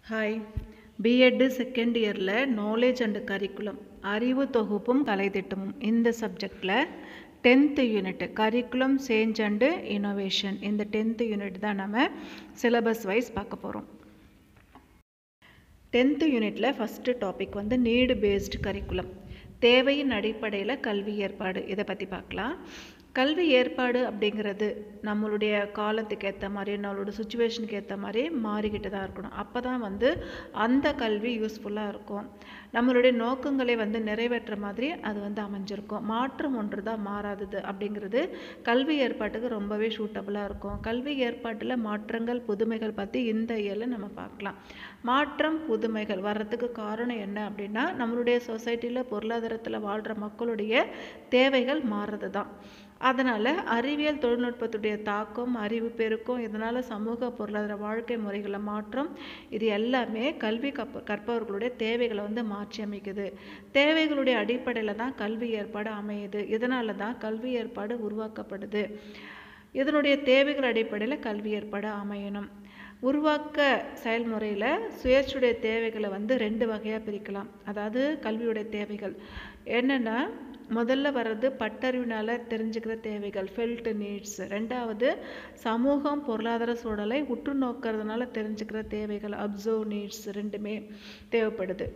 hi B Ed second இயரில் knowledge and curriculum அறிவு தொகுப்பும் கலைத்திட்டமும் இந்த சப்ஜெக்டில் tenth unit curriculum change and innovation இந்த டென்த்து யூனிட் தான் நம்ம சிலபஸ் வைஸ் பார்க்க போகிறோம் டென்த்து யூனிட்டில் ஃபஸ்ட்டு டாபிக் வந்து நீடு பேஸ்டு கரிக்குலம் தேவையின் அடிப்படையில் கல்வி ஏற்பாடு இதை பற்றி பார்க்கலாம் கல்வி ஏற்பாடு அப்படிங்கிறது நம்மளுடைய காலத்துக்கு ஏற்ற மாதிரி நம்மளோட சுச்சுவேஷனுக்கு ஏற்ற மாதிரி மாறிக்கிட்டு தான் இருக்கணும் அப்போ தான் வந்து அந்த கல்வி யூஸ்ஃபுல்லாக இருக்கும் நம்மளுடைய நோக்கங்களை வந்து நிறைவேற்ற மாதிரி அது வந்து அமைஞ்சிருக்கும் மாற்றம் ஒன்று தான் மாறாதது அப்படிங்கிறது கல்வி ஏற்பாட்டுக்கு ரொம்பவே சூட்டபுளாக இருக்கும் கல்வி ஏற்பாட்டில் மாற்றங்கள் புதுமைகள் பற்றி இந்த இயலில் நம்ம பார்க்கலாம் மாற்றம் புதுமைகள் வர்றதுக்கு காரணம் என்ன அப்படின்னா நம்மளுடைய சொசைட்டியில் பொருளாதாரத்தில் வாழ்கிற மக்களுடைய தேவைகள் மாறுறது தான் அதனால் அறிவியல் தொழில்நுட்பத்துடைய தாக்கம் அறிவு பெருக்கம் இதனால் சமூக பொருளாதார வாழ்க்கை முறைகளை மாற்றம் இது எல்லாமே கல்வி கற்ப கற்பவர்களுடைய தேவைகளை வந்து மாற்றி அமைக்குது தேவைகளுடைய அடிப்படையில் தான் கல்வி ஏற்பாடு அமையுது இதனால தான் கல்வி ஏற்பாடு உருவாக்கப்படுது இதனுடைய தேவைகள் அடிப்படையில் கல்வி ஏற்பாடு அமையணும் உருவாக்க செயல்முறையில் சுயேட்சுடைய தேவைகளை வந்து ரெண்டு வகையாக பிரிக்கலாம் அதாவது கல்வியுடைய தேவைகள் என்னென்னா முதல்ல வர்றது பட்டறிவினால் தெரிஞ்சுக்கிற தேவைகள் ஃபெல்ட் நீட்ஸ் ரெண்டாவது சமூகம் பொருளாதார சூழலை உற்று நோக்கிறதுனால தெரிஞ்சுக்கிற தேவைகள் அப்சர்வ் நீட்ஸ் ரெண்டுமே தேவைப்படுது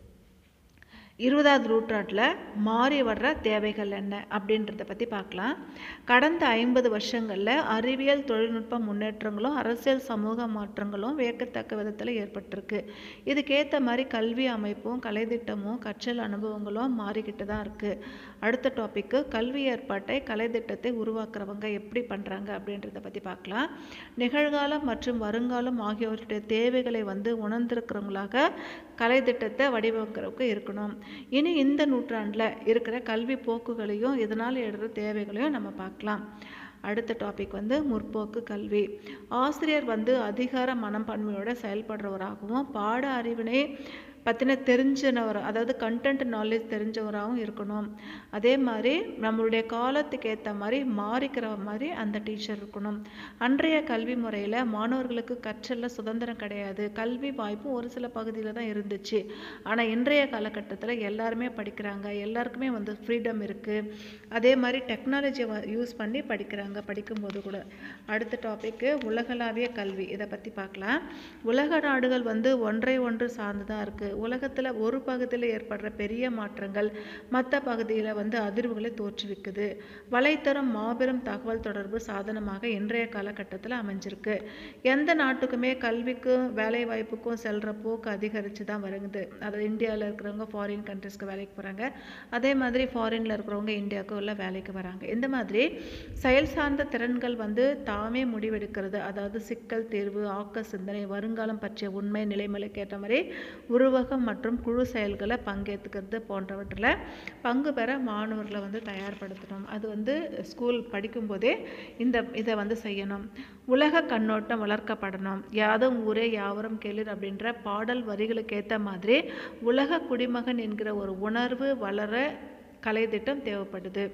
இருபதாவது நூற்றாண்டில் மாறி வர்ற தேவைகள் என்ன அப்படின்றத பற்றி பார்க்கலாம் கடந்த ஐம்பது வருஷங்களில் அறிவியல் தொழில்நுட்ப முன்னேற்றங்களும் அரசியல் சமூக மாற்றங்களும் வியக்கத்தக்க விதத்தில் ஏற்பட்டிருக்கு இதுக்கேற்ற மாதிரி கல்வி அமைப்பும் கலைத்திட்டமும் கற்றல் அனுபவங்களும் மாறிக்கிட்டு தான் இருக்குது அடுத்த டாப்பிக்கு கல்வி ஏற்பாட்டை கலைத்திட்டத்தை உருவாக்குறவங்க எப்படி பண்ணுறாங்க அப்படின்றத பற்றி பார்க்கலாம் நிகழ்காலம் மற்றும் வருங்காலம் ஆகியவற்றுடைய தேவைகளை வந்து உணர்ந்திருக்கிறவங்களாக கலைத்திட்டத்தை வடிவமைக்கிறவங்க இருக்கணும் இனி இந்த நூற்றாண்டில் இருக்கிற கல்வி போக்குகளையும் இதனால் எழுற தேவைகளையும் நம்ம பார்க்கலாம் அடுத்த டாபிக் வந்து முற்போக்கு கல்வி ஆசிரியர் வந்து அதிகார மனப்பான்மையோட செயல்படுறவராகவும் பாட அறிவினை பற்றின தெரிஞ்சவர் அதாவது கண்டென்ட் நாலேஜ் தெரிஞ்சவராகவும் இருக்கணும் அதே மாதிரி நம்மளுடைய காலத்துக்கு ஏற்ற மாதிரி மாறிக்கிற மாதிரி அந்த டீச்சர் இருக்கணும் அன்றைய கல்வி முறையில் மாணவர்களுக்கு கற்றலில் சுதந்திரம் கிடையாது கல்வி வாய்ப்பும் ஒரு சில பகுதியில் தான் இருந்துச்சு ஆனால் இன்றைய காலகட்டத்தில் எல்லாருமே படிக்கிறாங்க எல்லாருக்குமே வந்து ஃப்ரீடம் இருக்குது அதே மாதிரி டெக்னாலஜியை யூஸ் பண்ணி படிக்கிறாங்க படிக்கும்போது கூட அடுத்த டாபிக்கு உலகளாவிய கல்வி இதை பற்றி பார்க்கலாம் உலக நாடுகள் வந்து ஒன்றை ஒன்று சார்ந்து தான் இருக்குது உலகத்தில் ஒரு பகுதியில் ஏற்படுற பெரிய மாற்றங்கள் மற்ற பகுதியில் வந்து அதிர்வுகளை தோற்றுவிக்குது வலைத்தளம் மாபெரும் தகவல் தொடர்பு சாதனமாக இன்றைய காலகட்டத்தில் அமைஞ்சிருக்கு எந்த நாட்டுக்குமே கல்விக்கும் வேலை வாய்ப்புக்கும் செல்கிற போக்கு அதிகரித்து தான் வருகுது அதாவது இந்தியாவில் இருக்கிறவங்க ஃபாரின் கண்ட்ரிஸ்க்கு வேலைக்கு போகிறாங்க அதே மாதிரி ஃபாரினில் இருக்கிறவங்க இந்தியாவுக்கு உள்ள வேலைக்கு வராங்க இந்த மாதிரி செயல் சார்ந்த திறன்கள் வந்து தாமே முடிவெடுக்கிறது அதாவது சிக்கல் தேர்வு ஆக்க சிந்தனை வருங்காலம் பற்றிய உண்மை நிலைமைக்கு ஏற்ற மாதிரி உருவக உருவகம் மற்றும் குழு செயல்களை பங்கேற்றுக்கிறது போன்றவற்றில் பங்கு பெற மாணவர்களை வந்து தயார்படுத்தணும் அது வந்து ஸ்கூல் படிக்கும்போதே இந்த இதை வந்து செய்யணும் உலக கண்ணோட்டம் வளர்க்கப்படணும் யாதும் ஊரே யாவரும் கேளிர் அப்படின்ற பாடல் வரிகளுக்கு ஏற்ற மாதிரி உலக குடிமகன் என்கிற ஒரு உணர்வு வளர கலைத்திட்டம் தேவைப்படுது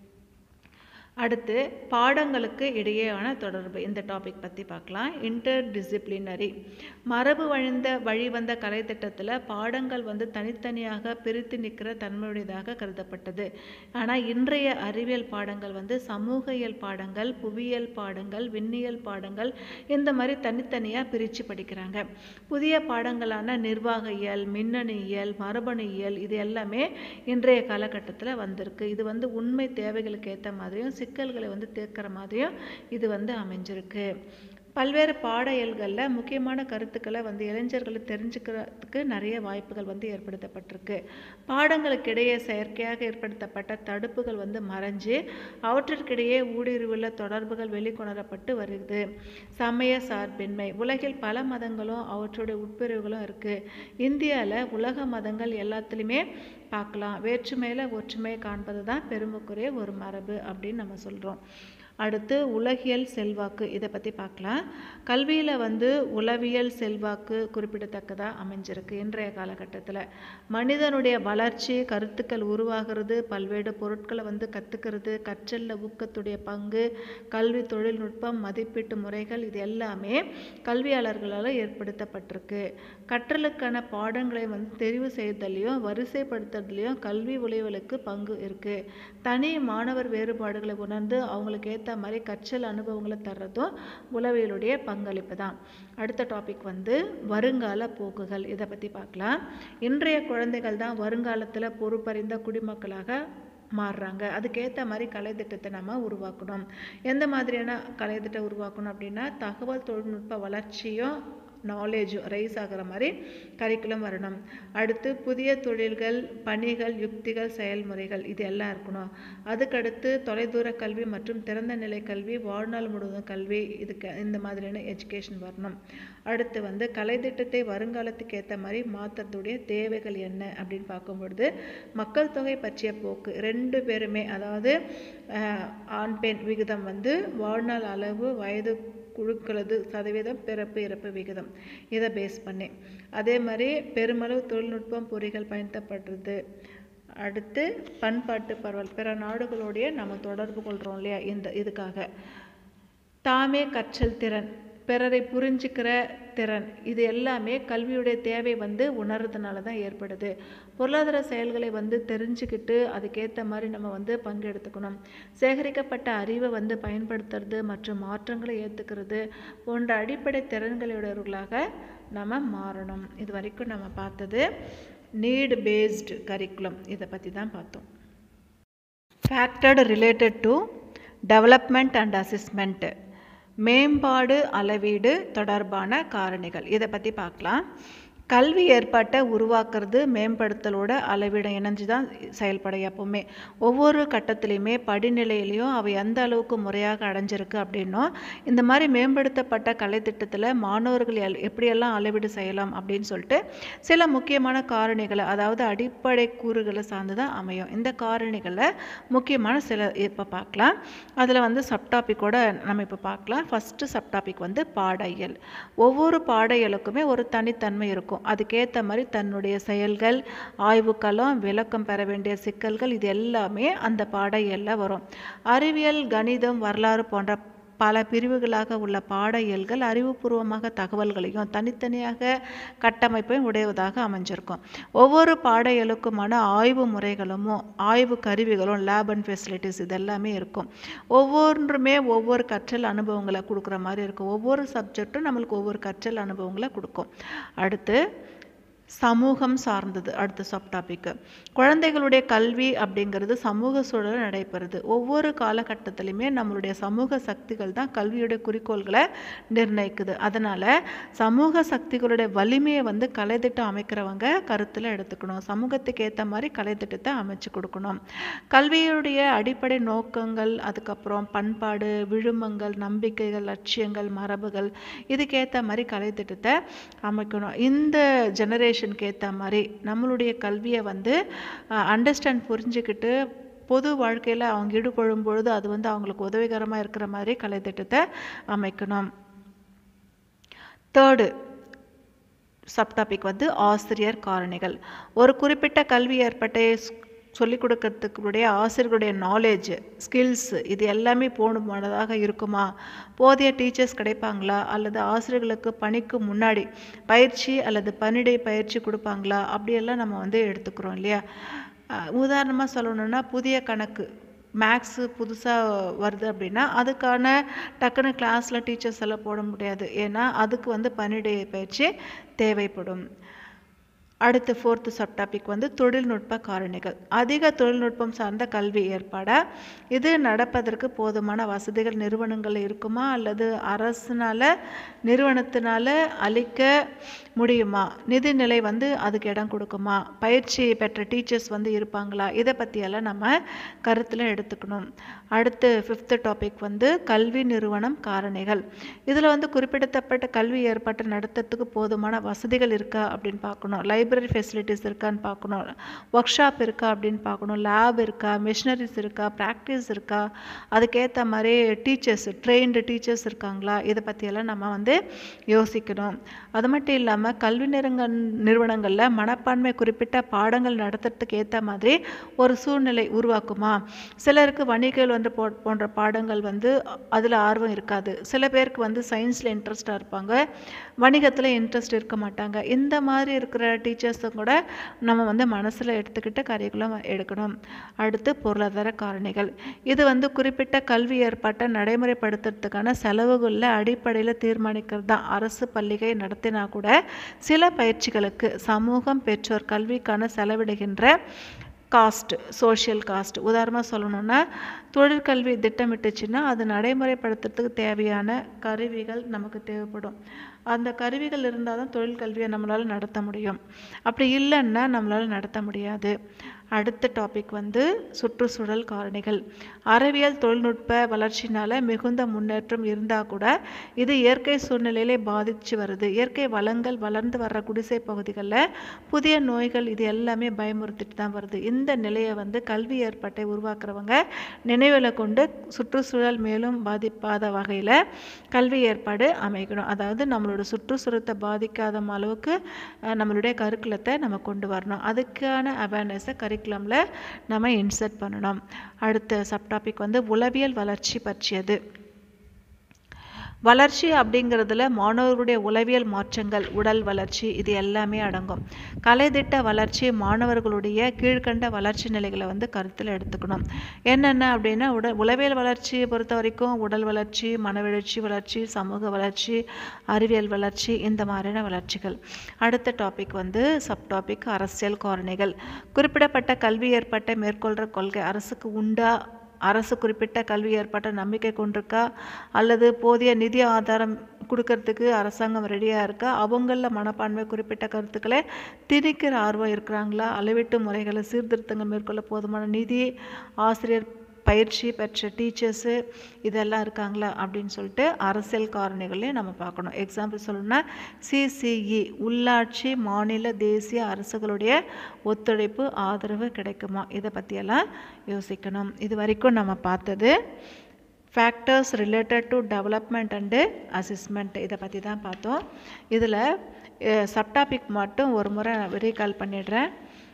அடுத்து பாடங்களுக்கு இடையேயான தொடர்பு இந்த டாபிக் பற்றி பார்க்கலாம் இன்டர் டிசிப்ளினரி மரபு வழிந்த வழிவந்த கலைத்திட்டத்தில் பாடங்கள் வந்து தனித்தனியாக பிரித்து நிற்கிற தன்மையுடையதாக கருதப்பட்டது ஆனால் இன்றைய அறிவியல் பாடங்கள் வந்து சமூகியல் பாடங்கள் புவியியல் பாடங்கள் விண்ணியல் பாடங்கள் இந்த மாதிரி தனித்தனியாக பிரித்து படிக்கிறாங்க புதிய பாடங்களான நிர்வாக இயல் மின்னணு இயல் மரபணு இயல் இது எல்லாமே இன்றைய காலகட்டத்தில் வந்திருக்கு இது வந்து உண்மை தேவைகளுக்கு ஏற்ற மாதிரியும் சிக்கல்களை வந்து தீர்க்கிற மாதிரியும் இது வந்து அமைஞ்சிருக்கு பல்வேறு பாட இயல்களில் முக்கியமான கருத்துக்களை வந்து இளைஞர்களை தெரிஞ்சுக்கிறதுக்கு நிறைய வாய்ப்புகள் வந்து ஏற்படுத்தப்பட்டிருக்கு பாடங்களுக்கு இடையே செயற்கையாக ஏற்படுத்தப்பட்ட தடுப்புகள் வந்து மறைஞ்சு அவற்றிற்கிடையே ஊடுருவுள்ள தொடர்புகள் வெளிக்கொணரப்பட்டு வருது சமய சார்பின்மை உலகில் பல மதங்களும் அவற்றுடைய உட்பிரிவுகளும் இருக்குது இந்தியாவில் உலக மதங்கள் எல்லாத்துலேயுமே பார்க்கலாம் வேற்றுமையில் ஒற்றுமையை காண்பது தான் பெருமைக்குரிய ஒரு மரபு அப்படின்னு நம்ம சொல்கிறோம் அடுத்து உலகியல் செல்வாக்கு இதை பற்றி பார்க்கலாம் கல்வியில் வந்து உளவியல் செல்வாக்கு குறிப்பிடத்தக்கதாக அமைஞ்சிருக்கு இன்றைய காலகட்டத்தில் மனிதனுடைய வளர்ச்சி கருத்துக்கள் உருவாகிறது பல்வேறு பொருட்களை வந்து கற்றுக்கிறது கற்றலில் ஊக்கத்துடைய பங்கு கல்வி தொழில்நுட்பம் மதிப்பீட்டு முறைகள் இது எல்லாமே கல்வியாளர்களால் ஏற்படுத்தப்பட்டிருக்கு கற்றலுக்கான பாடங்களை வந்து தெரிவு செய்தலையும் வரிசைப்படுத்துறதுலையும் கல்வி உழைவலுக்கு பங்கு இருக்குது தனி மாணவர் வேறுபாடுகளை உணர்ந்து அவங்களுக்கு ஏற்ற மாதிரி கற்றல் அனுபவங்களை தர்றதும் உளவியலுடைய பங்களிப்பு தான் அடுத்த டாபிக் வந்து வருங்கால போக்குகள் இதை பற்றி பார்க்கலாம் இன்றைய குழந்தைகள் தான் வருங்காலத்தில் பொறுப்பறிந்த குடிமக்களாக மாறுறாங்க அதுக்கேற்ற மாதிரி கலை திட்டத்தை நம்ம உருவாக்கணும் எந்த மாதிரியான கலை திட்டம் உருவாக்கணும் அப்படின்னா தகவல் தொழில்நுட்ப வளர்ச்சியும் நாலேஜும் ரைஸ் ஆகிற மாதிரி கரிக்குலம் வரணும் அடுத்து புதிய தொழில்கள் பணிகள் யுக்திகள் செயல்முறைகள் இது எல்லாம் இருக்கணும் அதுக்கடுத்து தொலைதூர கல்வி மற்றும் திறந்த நிலை கல்வி வாழ்நாள் முழுவதும் கல்வி இதுக்கு இந்த மாதிரியான எஜுகேஷன் வரணும் அடுத்து வந்து கலை திட்டத்தை வருங்காலத்துக்கு ஏற்ற மாதிரி மாற்றுறதுடைய தேவைகள் என்ன அப்படின்னு பார்க்கும்பொழுது மக்கள் தொகை பற்றிய போக்கு ரெண்டு பேருமே அதாவது ஆண் பெண் விகிதம் வந்து வாழ்நாள் அளவு வயது குழுக்களது சதவீதம் பிறப்பு இறப்பு விகிதம் இதை பேஸ் பண்ணி அதே மாதிரி பெருமளவு தொழில்நுட்பம் பொறிகள் பயன்படுத்துறது அடுத்து பண்பாட்டு பரவல் பிற நாடுகளுடைய நம்ம தொடர்பு கொள்கிறோம் இல்லையா இந்த இதுக்காக தாமே கற்றல் திறன் பிறரை புரிஞ்சுக்கிற திறன் இது எல்லாமே கல்வியுடைய தேவை வந்து உணர்றதுனால தான் ஏற்படுது பொருளாதார செயல்களை வந்து தெரிஞ்சுக்கிட்டு அதுக்கேற்ற மாதிரி நம்ம வந்து பங்கெடுத்துக்கணும் சேகரிக்கப்பட்ட அறிவை வந்து பயன்படுத்துறது மற்றும் மாற்றங்களை ஏற்றுக்கிறது போன்ற அடிப்படை திறன்களுடையவர்களாக நம்ம மாறணும் இது வரைக்கும் நம்ம பார்த்தது நீட் பேஸ்டு கரிக்குலம் இதை பற்றி தான் பார்த்தோம் factors related to development and assessment மேம்பாடு அளவீடு தொடர்பான காரணிகள் இதை பற்றி பார்க்கலாம் கல்வி ஏற்பாட்டை உருவாக்குறது மேம்படுத்தலோட அளவிட இணைஞ்சு தான் செயல்பட எப்பவுமே ஒவ்வொரு கட்டத்துலேயுமே படிநிலையிலையும் அவை எந்த அளவுக்கு முறையாக அடைஞ்சிருக்கு அப்படின்னும் இந்த மாதிரி மேம்படுத்தப்பட்ட கலை திட்டத்தில் மாணவர்கள் எல் எப்படியெல்லாம் அளவீடு செய்யலாம் அப்படின்னு சொல்லிட்டு சில முக்கியமான காரணிகளை அதாவது அடிப்படை கூறுகளை சார்ந்து தான் அமையும் இந்த காரணிகளை முக்கியமான சில இப்போ பார்க்கலாம் அதில் வந்து சப்டாபிக்கோட நம்ம இப்போ பார்க்கலாம் ஃபஸ்ட்டு சப்டாபிக் வந்து பாடையல் ஒவ்வொரு பாடையலுக்குமே ஒரு தனித்தன்மை இருக்கும் இருக்கும் அதுக்கேற்ற மாதிரி தன்னுடைய செயல்கள் ஆய்வுக்களம் விளக்கம் பெற வேண்டிய சிக்கல்கள் இது எல்லாமே அந்த பாடையல்ல வரும் அறிவியல் கணிதம் வரலாறு போன்ற பல பிரிவுகளாக உள்ள பாட இயல்கள் அறிவுபூர்வமாக தகவல்களையும் தனித்தனியாக கட்டமைப்பையும் உடையவதாக அமைஞ்சிருக்கும் ஒவ்வொரு பாட இயலுக்குமான ஆய்வு முறைகளும் ஆய்வு கருவிகளும் லேப் அண்ட் ஃபெசிலிட்டிஸ் இதெல்லாமே இருக்கும் ஒவ்வொன்றுமே ஒவ்வொரு கற்றல் அனுபவங்களை கொடுக்குற மாதிரி இருக்கும் ஒவ்வொரு சப்ஜெக்டும் நம்மளுக்கு ஒவ்வொரு கற்றல் அனுபவங்களை கொடுக்கும் அடுத்து சமூகம் சார்ந்தது அடுத்த சப் டாபிக் குழந்தைகளுடைய கல்வி அப்படிங்கிறது சமூக சூழல் நடைபெறுது ஒவ்வொரு காலகட்டத்திலையுமே நம்மளுடைய சமூக சக்திகள் தான் கல்வியுடைய குறிக்கோள்களை நிர்ணயிக்குது அதனால் சமூக சக்திகளுடைய வலிமையை வந்து கலைத்திட்டம் அமைக்கிறவங்க கருத்தில் எடுத்துக்கணும் சமூகத்துக்கு ஏற்ற மாதிரி கலைத்திட்டத்தை அமைச்சு கொடுக்கணும் கல்வியுடைய அடிப்படை நோக்கங்கள் அதுக்கப்புறம் பண்பாடு விழுமங்கள் நம்பிக்கைகள் லட்சியங்கள் மரபுகள் இதுக்கேற்ற மாதிரி கலைத்திட்டத்தை அமைக்கணும் இந்த ஜெனரேஷன் ஜெனரேஷனுக்கு ஏற்ற மாதிரி நம்மளுடைய கல்வியை வந்து அண்டர்ஸ்டாண்ட் புரிஞ்சுக்கிட்டு பொது வாழ்க்கையில் அவங்க ஈடுபடும் பொழுது அது வந்து அவங்களுக்கு உதவிகரமாக இருக்கிற மாதிரி கலைத்திட்டத்தை அமைக்கணும் தேர்டு சப்டாபிக் வந்து ஆசிரியர் காரணிகள் ஒரு குறிப்பிட்ட கல்வி ஏற்பட்ட சொல்லிக் கொடுக்கறதுக்குடைய ஆசிரியர்களுடைய நாலேஜ் ஸ்கில்ஸ் இது எல்லாமே போதுமானதாக இருக்குமா போதிய டீச்சர்ஸ் கிடைப்பாங்களா அல்லது ஆசிரியர்களுக்கு பணிக்கு முன்னாடி பயிற்சி அல்லது பணிடை பயிற்சி கொடுப்பாங்களா அப்படியெல்லாம் நம்ம வந்து எடுத்துக்கிறோம் இல்லையா உதாரணமாக சொல்லணுன்னா புதிய கணக்கு மேக்ஸு புதுசாக வருது அப்படின்னா அதுக்கான டக்குன்னு கிளாஸில் டீச்சர்ஸ் எல்லாம் போட முடியாது ஏன்னா அதுக்கு வந்து பணிடை பயிற்சி தேவைப்படும் அடுத்து ஃபோர்த்து சப்டாபிக் வந்து தொழில்நுட்ப காரணிகள் அதிக தொழில்நுட்பம் சார்ந்த கல்வி ஏற்பாட இது நடப்பதற்கு போதுமான வசதிகள் நிறுவனங்கள் இருக்குமா அல்லது அரசுனால நிறுவனத்தினால அளிக்க முடியுமா நிதிநிலை வந்து அதுக்கு இடம் கொடுக்குமா பயிற்சி பெற்ற டீச்சர்ஸ் வந்து இருப்பாங்களா இதை பற்றியெல்லாம் நம்ம கருத்தில் எடுத்துக்கணும் அடுத்து ஃபிஃப்த்து டாபிக் வந்து கல்வி நிறுவனம் காரணிகள் இதில் வந்து குறிப்பிடத்தப்பட்ட கல்வி ஏற்பாட்டை நடத்துறதுக்கு போதுமான வசதிகள் இருக்கா அப்படின்னு பார்க்கணும் லைப்ரரி லைப்ரரி ஃபெசிலிட்டிஸ் இருக்கான்னு பார்க்கணும் ஒர்க் ஷாப் இருக்கா அப்படின்னு பார்க்கணும் லேப் இருக்கா மிஷினரிஸ் இருக்கா ப்ராக்டிஸ் இருக்கா அதுக்கேற்ற மாதிரி டீச்சர்ஸ் ட்ரெயின்டு டீச்சர்ஸ் இருக்காங்களா இதை பற்றியெல்லாம் நம்ம வந்து யோசிக்கணும் அது மட்டும் இல்லாமல் கல்வி நிறுங்க நிறுவனங்களில் மனப்பான்மை குறிப்பிட்ட பாடங்கள் நடத்துறதுக்கு ஏற்ற மாதிரி ஒரு சூழ்நிலை உருவாக்குமா சிலருக்கு வணிகங்கள் வந்து போ போன்ற பாடங்கள் வந்து அதில் ஆர்வம் இருக்காது சில பேருக்கு வந்து சயின்ஸில் இன்ட்ரெஸ்டாக இருப்பாங்க வணிகத்தில் இன்ட்ரெஸ்ட் இருக்க மாட்டாங்க இந்த மாதிரி இருக்கிற டீச்சர்ஸும் கூட நம்ம வந்து மனசில் எடுத்துக்கிட்டு கரிக்குலம் எடுக்கணும் அடுத்து பொருளாதார காரணிகள் இது வந்து குறிப்பிட்ட கல்வி ஏற்பாட்டை நடைமுறைப்படுத்துறதுக்கான செலவுகளில் அடிப்படையில் தீர்மானிக்கிறது தான் அரசு பள்ளிகை நடத்தினா கூட சில பயிற்சிகளுக்கு சமூகம் பெற்றோர் கல்விக்கான செலவிடுகின்ற காஸ்ட் சோஷியல் காஸ்ட் உதாரணமாக சொல்லணும்னா தொழிற்கல்வி திட்டமிட்டுச்சுன்னா அது நடைமுறைப்படுத்துறதுக்கு தேவையான கருவிகள் நமக்கு தேவைப்படும் அந்த கருவிகள் இருந்தால் தான் தொழில் கல்வியை நம்மளால் நடத்த முடியும் அப்படி இல்லைன்னா நம்மளால் நடத்த முடியாது அடுத்த டாபிக் வந்து சுற்றுச்சூழல் காரணிகள் அறிவியல் தொழில்நுட்ப வளர்ச்சினால் மிகுந்த முன்னேற்றம் இருந்தால் கூட இது இயற்கை சூழ்நிலையிலே பாதிச்சு வருது இயற்கை வளங்கள் வளர்ந்து வர்ற குடிசை பகுதிகளில் புதிய நோய்கள் இது எல்லாமே பயமுறுத்திட்டு தான் வருது இந்த நிலையை வந்து கல்வி ஏற்பாட்டை உருவாக்குறவங்க நினைவில் கொண்டு சுற்றுச்சூழல் மேலும் பாதிப்பாத வகையில் கல்வி ஏற்பாடு அமைக்கணும் அதாவது நம்மளோட சுற்றுச்சூழத்தை பாதிக்காத அளவுக்கு அஹ், நம்மளுடைய கருக்குலத்தை நம்ம கொண்டு வரணும் அதுக்கான அவேர்னஸை கரிக்குலமில் நம்ம இன்சர்ட் பண்ணணும் அடுத்த சப்டாபிக் வந்து உளவியல் வளர்ச்சி பற்றியது வளர்ச்சி அப்படிங்கிறதுல மாணவர்களுடைய உளவியல் மாற்றங்கள் உடல் வளர்ச்சி இது எல்லாமே அடங்கும் கலைத்திட்ட வளர்ச்சி மாணவர்களுடைய கீழ்கண்ட வளர்ச்சி நிலைகளை வந்து கருத்தில் எடுத்துக்கணும் என்னென்ன அப்படின்னா உட உளவியல் வளர்ச்சியை பொறுத்த வரைக்கும் உடல் வளர்ச்சி மனவளர்ச்சி வளர்ச்சி சமூக வளர்ச்சி அறிவியல் வளர்ச்சி இந்த மாதிரியான வளர்ச்சிகள் அடுத்த டாபிக் வந்து சப் டாபிக் அரசியல் காரணிகள் குறிப்பிடப்பட்ட கல்வி ஏற்பாட்டை மேற்கொள்கிற கொள்கை அரசுக்கு உண்டா அரசு குறிப்பிட்ட கல்வி ஏற்பாட்டை நம்பிக்கை கொண்டிருக்கா அல்லது போதிய நிதி ஆதாரம் கொடுக்கறதுக்கு அரசாங்கம் ரெடியாக இருக்கா அவங்களில் மனப்பான்மை குறிப்பிட்ட கருத்துக்களை திணிக்கிற ஆர்வம் இருக்கிறாங்களா அளவீட்டு முறைகளை சீர்திருத்தங்கள் மேற்கொள்ள போதுமான நிதி ஆசிரியர் பயிற்சி பெற்ற டீச்சர்ஸு இதெல்லாம் இருக்காங்களா அப்படின்னு சொல்லிட்டு அரசியல் காரணிகளையும் நம்ம பார்க்கணும் எக்ஸாம்பிள் சொல்லணும்னா சிசிஇ உள்ளாட்சி மாநில தேசிய அரசுகளுடைய ஒத்துழைப்பு ஆதரவு கிடைக்குமா இதை பற்றியெல்லாம் யோசிக்கணும் இது வரைக்கும் நம்ம பார்த்தது factors related to development and assessment இதை பற்றி தான் பார்த்தோம் இதில் சப்டாபிக் மட்டும் ஒரு முறை ரீகால் பண்ணிடுறேன்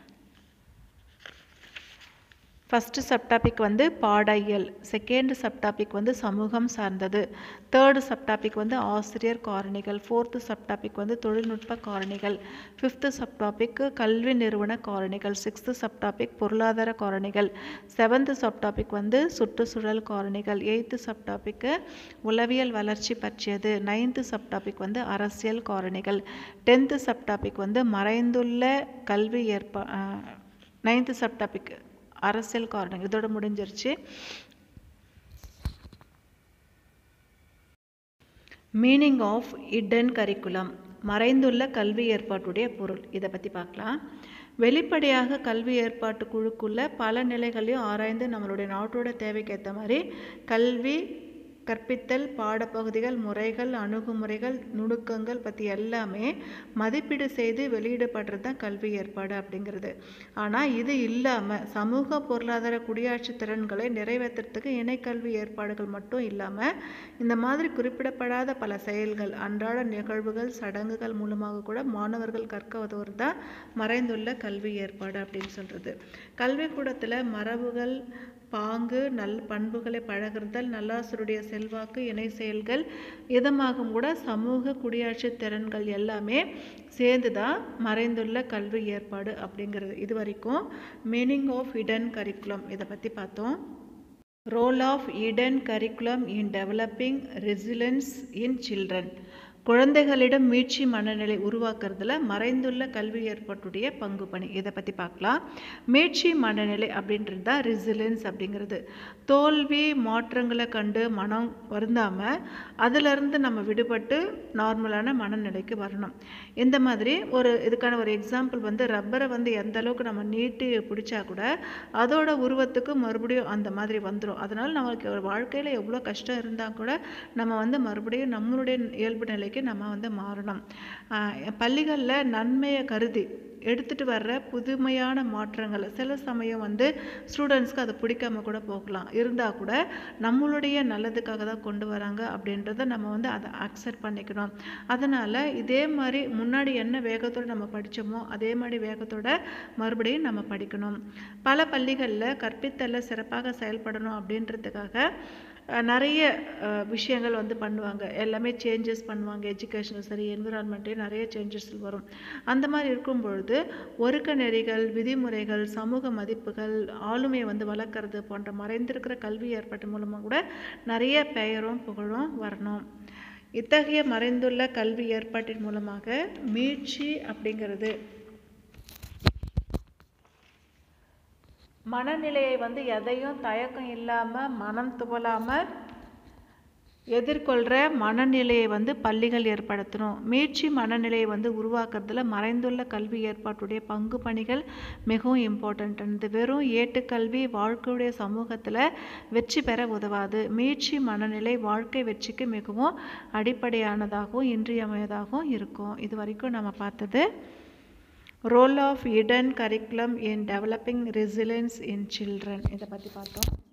ஃபஸ்ட்டு சப்டாபிக் வந்து பாடையல் செகண்ட் சப்டாபிக் வந்து சமூகம் சார்ந்தது தேர்டு சப்டாபிக் வந்து ஆசிரியர் காரணிகள் ஃபோர்த்து சப்டாபிக் வந்து தொழில்நுட்ப காரணிகள் ஃபிஃப்த்து சப்டாபிக் கல்வி நிறுவன காரணிகள் சிக்ஸ்த்து சப்டாபிக் பொருளாதார காரணிகள் செவன்த்து சப்டாபிக் வந்து சுற்றுச்சூழல் காரணிகள் எயித்து சப்டாபிக்கு உளவியல் வளர்ச்சி பற்றியது நைன்த்து சப்டாபிக் வந்து அரசியல் காரணிகள் டென்த்து சப்டாபிக் வந்து மறைந்துள்ள கல்வி ஏற்பா நைன்த்து சப்டாபிக் அரசியல் காரணம் இதோட முடிஞ்சிருச்சு மீனிங் ஆஃப் இடன் கரிக்குலம் மறைந்துள்ள கல்வி ஏற்பாட்டுடைய பொருள் இதை பற்றி பார்க்கலாம் வெளிப்படையாக கல்வி ஏற்பாட்டு குழுக்குள்ள பல நிலைகளையும் ஆராய்ந்து நம்மளுடைய நாட்டோட தேவைக்கு ஏற்ற மாதிரி கல்வி கற்பித்தல் பாடப்பகுதிகள் முறைகள் அணுகுமுறைகள் நுணுக்கங்கள் பற்றி எல்லாமே மதிப்பீடு செய்து வெளியிடப்படுறது தான் கல்வி ஏற்பாடு அப்படிங்கிறது ஆனால் இது இல்லாமல் சமூக பொருளாதார குடியாட்சி திறன்களை நிறைவேற்றுறதுக்கு இணைக்கல்வி ஏற்பாடுகள் மட்டும் இல்லாமல் இந்த மாதிரி குறிப்பிடப்படாத பல செயல்கள் அன்றாட நிகழ்வுகள் சடங்குகள் மூலமாக கூட மாணவர்கள் கற்க உதவுறது தான் மறைந்துள்ள கல்வி ஏற்பாடு அப்படின்னு சொல்கிறது கல்விக்கூடத்தில் மரபுகள் பாங்கு நல் பண்புகளை பழகுறதல் நல்லாசருடைய செல்வாக்கு இணை செயல்கள் இதமாகும் கூட சமூக குடியாட்சி திறன்கள் எல்லாமே சேர்ந்து தான் மறைந்துள்ள கல்வி ஏற்பாடு அப்படிங்கிறது இது வரைக்கும் மீனிங் ஆஃப் இடன் கரிக்குலம் இதை பற்றி பார்த்தோம் role of hidden curriculum in developing resilience in children குழந்தைகளிடம் மீட்சி மனநிலை உருவாக்குறதுல மறைந்துள்ள கல்வி ஏற்பாட்டுடைய பங்கு பணி இதை பற்றி பார்க்கலாம் மீட்சி மனநிலை அப்படின்றது தான் ரெசிலன்ஸ் அப்படிங்கிறது தோல்வி மாற்றங்களை கண்டு மனம் வருந்தாமல் அதிலிருந்து நம்ம விடுபட்டு நார்மலான மனநிலைக்கு வரணும் இந்த மாதிரி ஒரு இதுக்கான ஒரு எக்ஸாம்பிள் வந்து ரப்பரை வந்து எந்த அளவுக்கு நம்ம நீட்டி பிடிச்சா கூட அதோட உருவத்துக்கு மறுபடியும் அந்த மாதிரி வந்துடும் அதனால் நமக்கு ஒரு வாழ்க்கையில் எவ்வளோ கஷ்டம் இருந்தால் கூட நம்ம வந்து மறுபடியும் நம்மளுடைய இயல்பு நிலைக்கு நம்ம வந்து மாறணும் பள்ளிகளில் நன்மையை கருதி எடுத்துகிட்டு வர்ற புதுமையான மாற்றங்கள் சில சமயம் வந்து ஸ்டூடெண்ட்ஸ்க்கு அது பிடிக்காம கூட போகலாம் இருந்தால் கூட நம்மளுடைய நல்லதுக்காக தான் கொண்டு வராங்க அப்படின்றத நம்ம வந்து அதை அக்செப்ட் பண்ணிக்கணும் அதனால் இதே மாதிரி முன்னாடி என்ன வேகத்தோடு நம்ம படித்தோமோ அதே மாதிரி வேகத்தோட மறுபடியும் நம்ம படிக்கணும் பல பள்ளிகளில் கற்பித்தலில் சிறப்பாக செயல்படணும் அப்படின்றதுக்காக அஹ், நிறைய அஹ், விஷயங்கள் வந்து பண்ணுவாங்க எல்லாமே சேஞ்சஸ் பண்ணுவாங்க எஜுகேஷனும் சரி என்விரான்மெண்ட்லேயும் நிறைய சேஞ்சஸ் வரும் அந்த மாதிரி இருக்கும் பொழுது ஒழுக்க நெறிகள் விதிமுறைகள் சமூக மதிப்புகள் ஆளுமையை வந்து வளர்க்குறது போன்ற மறைந்திருக்கிற கல்வி ஏற்பாட்டு மூலமாக கூட நிறைய பெயரும் புகழும் வரணும் இத்தகைய மறைந்துள்ள கல்வி ஏற்பாட்டின் மூலமாக மீட்சி அப்படிங்கிறது மனநிலையை வந்து எதையும் தயக்கம் இல்லாமல் மனம் துவலாமல் எதிர்கொள்கிற மனநிலையை வந்து பள்ளிகள் ஏற்படுத்தணும் மீட்சி மனநிலையை வந்து உருவாக்குறதுல மறைந்துள்ள கல்வி ஏற்பாட்டுடைய பங்கு பணிகள் மிகவும் இம்பார்ட்டண்ட் இது வெறும் ஏட்டுக்கல்வி வாழ்க்கையுடைய சமூகத்தில் வெற்றி பெற உதவாது மீட்சி மனநிலை வாழ்க்கை வெற்றிக்கு மிகவும் அடிப்படையானதாகவும் இன்றியமையதாகவும் இருக்கும் இது வரைக்கும் நம்ம பார்த்தது role of hidden curriculum in developing resilience in children இதை பற்றி பார்த்தோம்